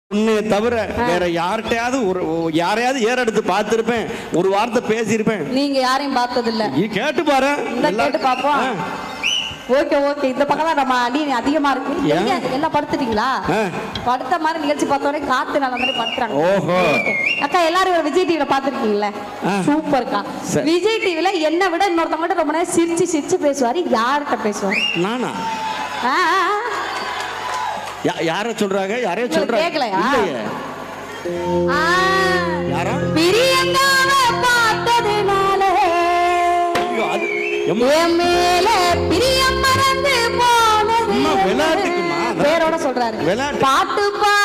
உன்னை தவிர வேற யார்கிட்டயாவது ஒரு யாரையாவது ஏற எடுத்து பார்த்திருப்பேன் ஒரு வார்த்தை பேசியிருப்பேன் நீங்க யாரையும் பார்த்தது இல்ல நீ கேட்டு பாரு இந்த எல்லா- கேட்டு பாப்போம் ஆ, ஓகே ஓகே இந்த பக்கம் தான் நம்ம அடி அதிகமா இருக்கு ஏன்? எங்க எல்லாம் படுத்துட்டீங்களா ஆ. படுத்த மாதிரி நிகழ்ச்சி பார்த்தோன்னே காத்து நல்ல மாதிரி படுத்துறாங்க ஓஹோ Okay. அக்கா எல்லாரும் இவர் விஜய் டிவில பாத்துருக்கீங்களா ஆ. சூப்பர்க்கா சரி. விஜய் டிவில என்ன விட இன்னொருத்தவங்க ரொம்ப நேரம் சிரிச்சு சிரிச்சு பேசுவாரு யார்கிட்ட பேசுவாரு நானா ஆ, ஆ, ஆ. யா- யார சொல்றாங்க யாரையோ உங்களுக்கு சொல்றாங்க கேக்கலையா? இல்லையே ஆ. யாரா பிரியங்காவ பார்த்ததுனால ஐயோ, அது எம்மா, என் மேல பிரியம் மறந்து போனது அம்மா, விளையாட்டுக்குமா? பேரோட சொல்றாரு விளையாட்டு. பாட்டு